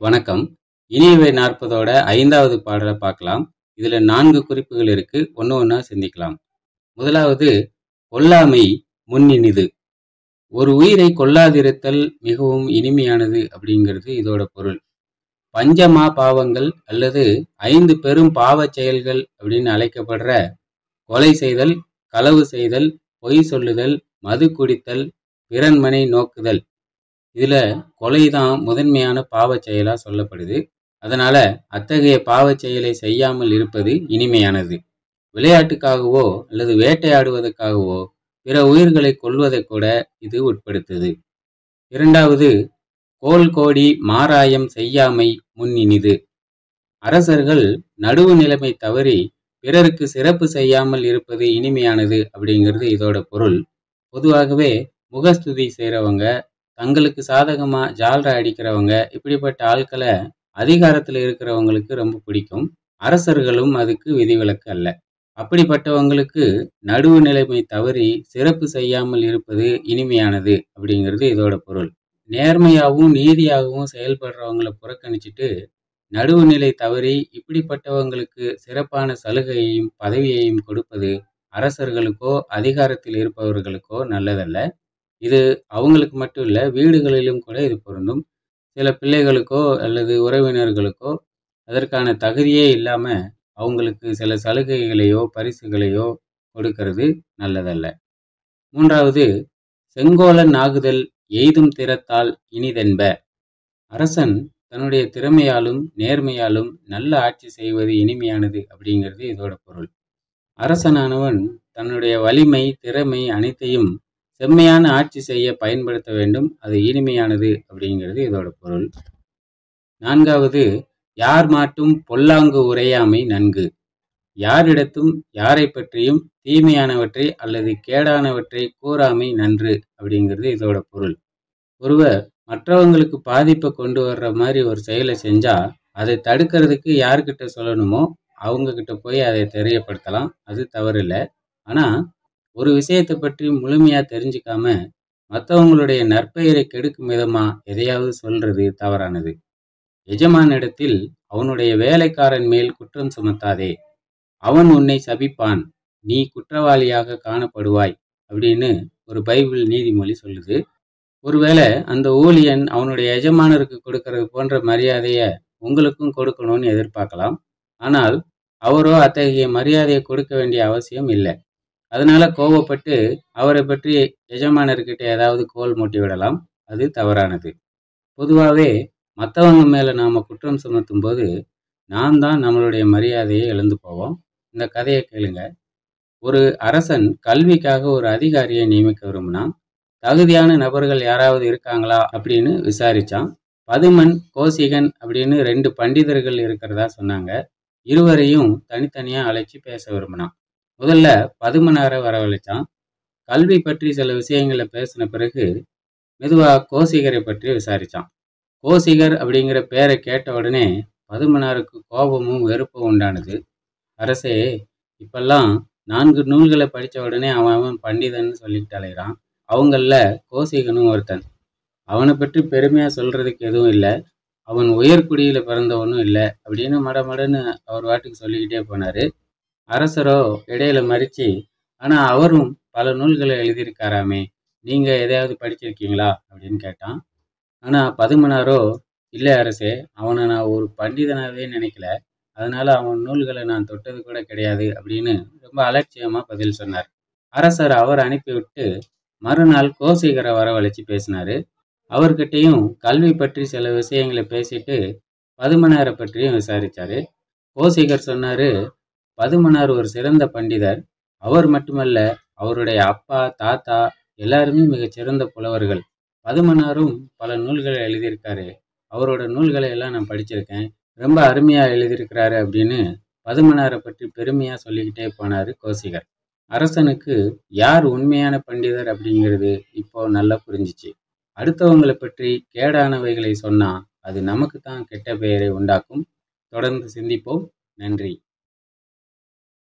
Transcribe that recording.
வணக்கம் இனியவை நாற்பதோட ஐந்தாவது பாடலை பார்க்கலாம் இதுல நான்கு குறிப்புகள் இருக்கு ஒன்று ஒன்றா சிந்திக்கலாம் முதலாவது கொல்லாமை முன்னினிது ஒரு உயிரை கொல்லாதிருத்தல் மிகவும் இனிமையானது அப்படிங்கிறது இதோட பொருள் பஞ்சமா பாவங்கள் அல்லது ஐந்து பெரும் பாவச் செயல்கள் அப்படின்னு அழைக்கப்படுற கொலை செய்தல் களவு செய்தல் பொய் சொல்லுதல் மது குடித்தல் பிறன்மனை நோக்குதல் இதுல கொலை தான் முதன்மையான பாவச் செயலா சொல்லப்படுது அதனால அத்தகைய பாவச் செயலை செய்யாமல் இருப்பது இனிமையானது விளையாட்டுக்காகவோ அல்லது வேட்டையாடுவதற்காகவோ பிற உயிர்களை கொல்வதை கூட இது உட்படுத்துது இரண்டாவது கோல் கோடி மாராயம் செய்யாமை முன்னினிது அரசர்கள் நடுவு நிலைமை தவறி பிறருக்கு சிறப்பு செய்யாமல் இருப்பது இனிமையானது அப்படிங்கிறது இதோட பொருள் பொதுவாகவே முகஸ்துதி செய்கிறவங்க தங்களுக்கு சாதகமா ஜால்ரா அடிக்கிறவங்க இப்படிப்பட்ட ஆட்களை அதிகாரத்தில் இருக்கிறவங்களுக்கு ரொம்ப பிடிக்கும் அரசர்களும் அதுக்கு விதிவிலக்கு அல்ல அப்படிப்பட்டவங்களுக்கு நடுவு நிலைமை தவறி சிறப்பு செய்யாமல் இருப்பது இனிமையானது அப்படிங்கிறது இதோட பொருள் நேர்மையாகவும் நீதியாகவும் செயல்படுறவங்களை புறக்கணிச்சிட்டு நடுவுநிலை தவறி இப்படிப்பட்டவங்களுக்கு சிறப்பான சலுகையையும் பதவியையும் கொடுப்பது அரசர்களுக்கோ அதிகாரத்தில் இருப்பவர்களுக்கோ நல்லதல்ல இது அவங்களுக்கு மட்டும் இல்லை வீடுகளிலும் கூட இது பொருந்தும் சில பிள்ளைகளுக்கோ அல்லது உறவினர்களுக்கோ அதற்கான தகுதியே இல்லாமல் அவங்களுக்கு சில சலுகைகளையோ பரிசுகளையோ கொடுக்கறது நல்லதல்ல மூன்றாவது செங்கோலன் ஆகுதல் எய்தும் திறத்தால் இனிதென்ப அரசன் தன்னுடைய திறமையாலும் நேர்மையாலும் நல்ல ஆட்சி செய்வது இனிமையானது அப்படிங்கிறது இதோட பொருள் அரசனானவன் தன்னுடைய வலிமை திறமை அனைத்தையும் செம்மையான ஆட்சி செய்ய பயன்படுத்த வேண்டும் அது இனிமையானது அப்படிங்கிறது இதோட பொருள் நான்காவது யார் மாட்டும் பொல்லாங்கு உரையாமை நன்கு யாரிடத்தும் யாரை பற்றியும் தீமையானவற்றை அல்லது கேடானவற்றை கூறாமை நன்று அப்படிங்கிறது இதோட பொருள் ஒருவர் மற்றவங்களுக்கு பாதிப்பை கொண்டு வர்ற மாதிரி ஒரு செயலை செஞ்சா அதை தடுக்கிறதுக்கு யார்கிட்ட சொல்லணுமோ அவங்க கிட்ட போய் அதை தெரியப்படுத்தலாம் அது தவறில்லை ஆனால் ஒரு விஷயத்தை பற்றி முழுமையாக தெரிஞ்சுக்காம மற்றவங்களுடைய நற்பெயரை கெடுக்கும் விதமாக எதையாவது சொல்றது தவறானது எஜமானிடத்தில் அவனுடைய வேலைக்காரன் மேல் குற்றம் சுமத்தாதே அவன் உன்னை சபிப்பான் நீ குற்றவாளியாக காணப்படுவாய் அப்படின்னு ஒரு பைபிள் நீதிமொழி சொல்லுது ஒருவேளை அந்த ஊழியன் அவனுடைய எஜமானருக்கு கொடுக்கறது போன்ற மரியாதையை உங்களுக்கும் கொடுக்கணும்னு எதிர்பார்க்கலாம் ஆனால் அவரோ அத்தகைய மரியாதையை கொடுக்க வேண்டிய அவசியம் இல்லை அதனால கோவப்பட்டு அவரை பற்றி எஜமானர்கிட்ட ஏதாவது கோல் மூட்டி விடலாம் அது தவறானது பொதுவாகவே மற்றவங்க மேலே நாம் குற்றம் சுமத்தும் போது நாம் தான் நம்மளுடைய மரியாதையை இழந்து போவோம் இந்த கதையை கேளுங்க ஒரு அரசன் கல்விக்காக ஒரு அதிகாரியை நியமிக்க விரும்பினான் தகுதியான நபர்கள் யாராவது இருக்காங்களா அப்படின்னு விசாரிச்சான் பதுமன் கோசிகன் அப்படின்னு ரெண்டு பண்டிதர்கள் இருக்கிறதா சொன்னாங்க இருவரையும் தனித்தனியாக அழைச்சி பேச விரும்பினான் முதல்ல பதுமனாரை வரவழைச்சான் கல்வி பற்றி சில விஷயங்களை பேசின பிறகு மெதுவாக கோசிகரை பற்றி விசாரித்தான் கோசிகர் அப்படிங்கிற பேரை கேட்ட உடனே பதுமனாருக்கு கோபமும் வெறுப்பும் உண்டானது அரசே இப்பெல்லாம் நான்கு நூல்களை படித்த உடனே அவன் அவன் பண்டிதன் சொல்லிட்டு அலைகிறான் அவங்களில் கோசிகனும் ஒருத்தன் அவனை பற்றி பெருமையாக சொல்கிறதுக்கு எதுவும் இல்லை அவன் உயர்குடியில் பிறந்தவனும் இல்லை அப்படின்னு மடமடன்னு அவர் வாட்டுக்கு சொல்லிக்கிட்டே போனார் அரசரோ இடையில மறித்து ஆனால் அவரும் பல நூல்களை எழுதியிருக்காராமே நீங்கள் எதையாவது படிச்சிருக்கீங்களா அப்படின்னு கேட்டான் ஆனால் பதுமனாரோ இல்லை அரசே அவனை நான் ஒரு பண்டிதனாகவே நினைக்கல அதனால அவன் நூல்களை நான் தொட்டது கூட கிடையாது அப்படின்னு ரொம்ப அலட்சியமாக பதில் சொன்னார் அரசர் அவர் அனுப்பிவிட்டு மறுநாள் கோசிகரை வரவழைச்சு பேசினார் அவர்கிட்டையும் கல்வி பற்றி சில விஷயங்களை பேசிட்டு பதுமனாரை பற்றியும் விசாரித்தார் கோசிகர் சொன்னார் பதுமனார் ஒரு சிறந்த பண்டிதர் அவர் மட்டுமல்ல அவருடைய அப்பா தாத்தா எல்லாருமே மிகச் சிறந்த புலவர்கள் பதுமனாரும் பல நூல்களை எழுதியிருக்காரு அவரோட நூல்களை எல்லாம் நான் படிச்சிருக்கேன் ரொம்ப அருமையாக எழுதியிருக்கிறாரு அப்படின்னு பதுமனாரை பற்றி பெருமையாக சொல்லிக்கிட்டே போனார் கோசிகர் அரசனுக்கு யார் உண்மையான பண்டிதர் அப்படிங்கிறது இப்போ நல்லா புரிஞ்சிச்சு அடுத்தவங்களை பற்றி கேடானவைகளை சொன்னால் அது நமக்கு தான் கெட்ட பெயரை உண்டாக்கும் தொடர்ந்து சிந்திப்போம் நன்றி